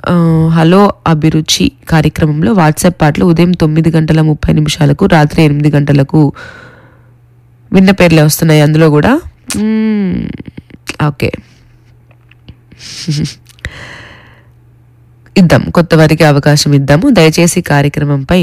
ఆ, హలో అభిరుచి కార్యక్రమంలో వాట్సాప్ పాటలు ఉదయం తొమ్మిది గంటల ముప్పై నిమిషాలకు రాత్రి ఎనిమిది గంటలకు విన్న పేర్లే వస్తున్నాయి అందులో కూడా మ్మ్. ఓకే ఇద్దాం కొత్త వారికి అవకాశం ఇద్దాము దయచేసి కార్యక్రమంపై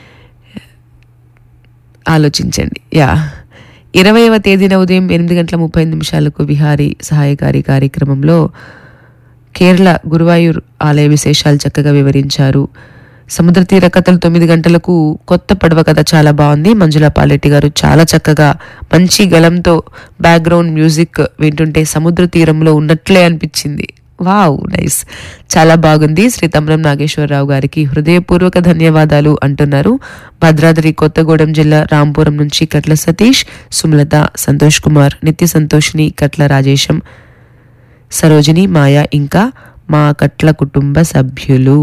ఆలోచించండి యా ఇరవైవ తేదీన ఉదయం ఎనిమిది గంటల ముప్పై నిమిషాలకు విహారీ సహాయకారి కార్యక్రమంలో కేరళ గురువాయూర్ ఆలయ విశేషాలు చక్కగా వివరించారు సముద్ర తీర కథలు తొమ్మిది గంటలకు కొత్త పడవ కథ చాలా బాగుంది మంజుల పాలెట్టి గారు చాలా చక్కగా మంచి గలంతో బ్యాక్గ్రౌండ్ మ్యూజిక్ వింటుంటే సముద్ర తీరంలో ఉన్నట్లే అనిపించింది వావ్ నైస్ చాలా బాగుంది శ్రీ తమ్రం నాగేశ్వరరావు గారికి హృదయపూర్వక ధన్యవాదాలు అంటున్నారు భద్రాద్రి కొత్తగూడెం జిల్లా రాంపురం నుంచి కట్ల సతీష్ సుమలత సంతోష్ కుమార్ నిత్య సంతోషిని కట్ల రాజేశం సరోజిని మాయ ఇంకా మా కట్ల కుటుంబ సభ్యులు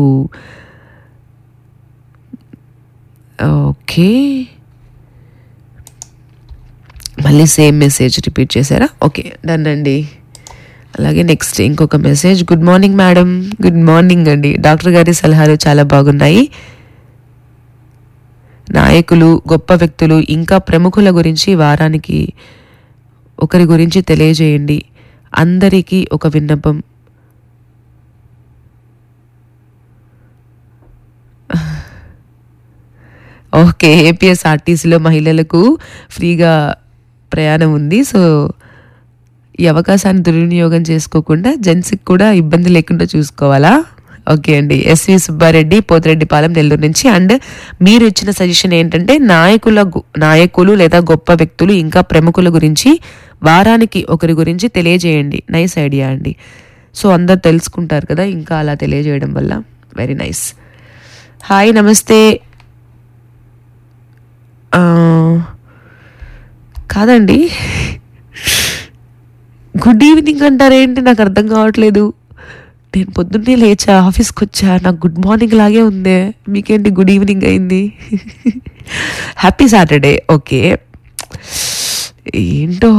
ఓకే మళ్ళీ సేమ్ మెసేజ్ రిపీట్ చేశారా ఓకే డన్ అండి అలాగే నెక్స్ట్ ఇంకొక message good morning madam good morning అండి డాక్టర్ గారి సలహాలు చాలా బాగున్నాయి నాయకులు గొప్ప వ్యక్తులు ఇంకా ప్రముఖుల గురించి వారానికి ఒకరి గురించి తెలియజేయండి అందరికీ ఒక విన్నపం ఓకే ఏపీఎస్ఆర్టీసీలో మహిళలకు ఫ్రీగా ప్రయాణం ఉంది సో ఈ అవకాశాన్ని దుర్వినియోగం చేసుకోకుండా జెంట్స్కి కూడా ఇబ్బంది లేకుండా చూసుకోవాలా ఓకే అండి ఎస్వి సుబ్బారెడ్డి పోతిరెడ్డిపాలెం నెల్లూరు నుంచి అండ్ మీరు ఇచ్చిన సజెషన్ ఏంటంటే నాయకుల గు- నాయకులు లేదా గొప్ప వ్యక్తులు ఇంకా ప్రముఖుల గురించి వారానికి ఒకరి గురించి తెలియజేయండి నైస్ ఐడియా అండి సో అందరు తెలుసుకుంటారు కదా ఇంకా అలా తెలియజేయడం వల్ల వెరీ నైస్ హాయ్ నమస్తే ఆ, కాదండి గుడ్ ఈవినింగ్ అంటారేంటి నాకు అర్థం కావట్లేదు నేను పొద్దున్నే లేచా ఆఫీస్కి వచ్చా నాకు గుడ్ మార్నింగ్ లాగే ఉందే మీకేంటి గుడ్ ఈవినింగ్ అయింది హ్యాపీ సాటర్డే ఓకే ఏంటో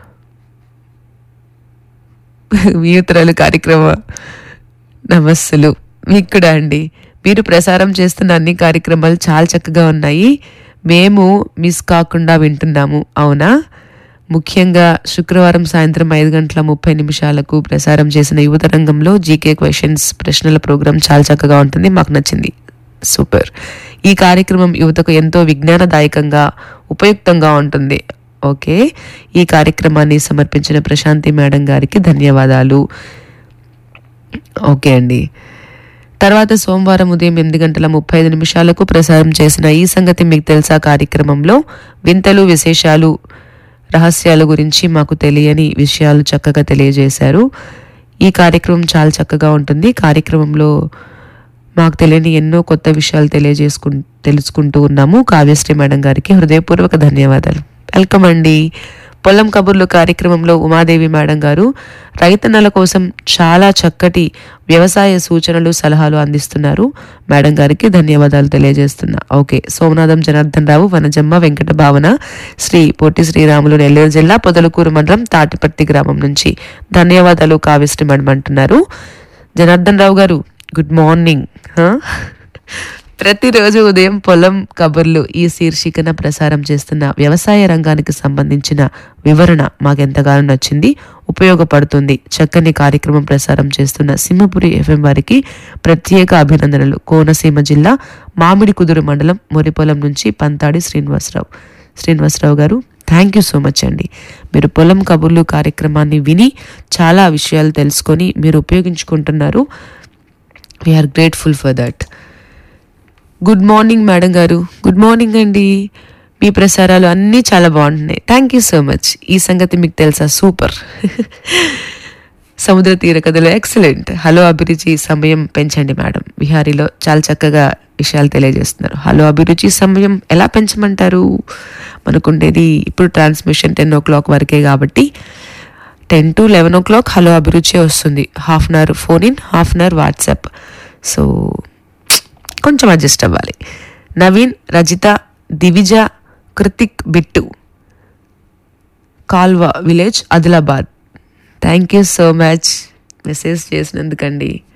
మీ ఉత్తరాలు కార్యక్రమం నమస్సులు మీకు కూడా అండి మీరు ప్రసారం చేస్తున్న అన్ని కార్యక్రమాలు చాలా చక్కగా ఉన్నాయి మేము మిస్ కాకుండా వింటున్నాము అవునా ముఖ్యంగా శుక్రవారం సాయంత్రం ఐదు గంటల ముప్పై నిమిషాలకు ప్రసారం చేసిన యువత రంగంలో జీకే క్వశ్చన్స్ ప్రశ్నల ప్రోగ్రాం చాలా చక్కగా ఉంటుంది మాకు నచ్చింది సూపర్ ఈ కార్యక్రమం యువతకు ఎంతో విజ్ఞానదాయకంగా ఉపయుక్తంగా ఉంటుంది ఓకే ఈ కార్యక్రమాన్ని సమర్పించిన ప్రశాంతి మేడం గారికి ధన్యవాదాలు ఓకే అండి తర్వాత సోమవారం ఉదయం ఎనిమిది గంటల ముప్పై ఐదు నిమిషాలకు ప్రసారం చేసిన ఈ సంగతి మీకు తెలుసా కార్యక్రమంలో వింతలు విశేషాలు రహస్యాల గురించి మాకు తెలియని విషయాలు చక్కగా తెలియజేశారు ఈ కార్యక్రమం చాలా చక్కగా ఉంటుంది కార్యక్రమంలో మాకు తెలియని ఎన్నో కొత్త విషయాలు తెలియజేసుకు తెలుసుకుంటూ ఉన్నాము కావ్యశ్రీ మేడం గారికి హృదయపూర్వక ధన్యవాదాలు వెల్కమ్ అండి పొలం కబుర్లు కార్యక్రమంలో ఉమాదేవి మేడం గారు రైతన్నల కోసం చాలా చక్కటి వ్యవసాయ సూచనలు సలహాలు అందిస్తున్నారు మేడం గారికి ధన్యవాదాలు తెలియజేస్తున్నా ఓకే సోమనాథం జనార్దన్ రావు వనజమ్మ వెంకట భావన శ్రీ పొట్టి శ్రీరాములు నెల్లూరు జిల్లా పొదలకూరు మండలం తాటిపర్తి గ్రామం నుంచి ధన్యవాదాలు కావ్యశ్రీ మేడం అంటున్నారు జనార్దన్ రావు గారు గుడ్ మార్నింగ్ హ? ప్రతిరోజు ఉదయం పొలం కబుర్లు ఈ శీర్షికన ప్రసారం చేస్తున్న వ్యవసాయ రంగానికి సంబంధించిన వివరణ మాకెంతగానో నచ్చింది ఉపయోగపడుతుంది చక్కని కార్యక్రమం ప్రసారం చేస్తున్న సింహపురి ఎఫ్ఎం వారికి ప్రత్యేక అభినందనలు కోనసీమ జిల్లా మామిడి కుదురు మండలం మొరిపొలం నుంచి పంతాడి శ్రీనివాసరావు శ్రీనివాసరావు గారు థ్యాంక్ యూ సో మచ్ అండి మీరు పొలం కబుర్లు కార్యక్రమాన్ని విని చాలా విషయాలు తెలుసుకొని మీరు ఉపయోగించుకుంటున్నారు we are grateful for that good morning madam గారు గుడ్ మార్నింగ్ అండి మీ ప్రసారాలు అన్నీ చాలా బాగుంటున్నాయి థ్యాంక్ యూ సో మచ్ ఈ సంగతి మీకు తెలుసా సూపర్ సముద్ర తీర కథలో ఎక్సలెంట్ హలో అభిరుచి సమయం పెంచండి మేడం విహారీలో చాలా చక్కగా విషయాలు తెలియజేస్తున్నారు హలో అభిరుచి సమయం ఎలా పెంచమంటారు మనకుండేది ఇప్పుడు ట్రాన్స్మిషన్ టెన్ ఓ క్లాక్ వరకే కాబట్టి ten to eleven o'clock hello అభిరుచి వస్తుంది half an hour phone in half an hour WhatsApp so కొంచెం అడ్జస్ట్ అవ్వాలి Naveen Rajitha Divija Kruthik Bittu Kalva village Adilabad thank you so much message చేసినందుకండి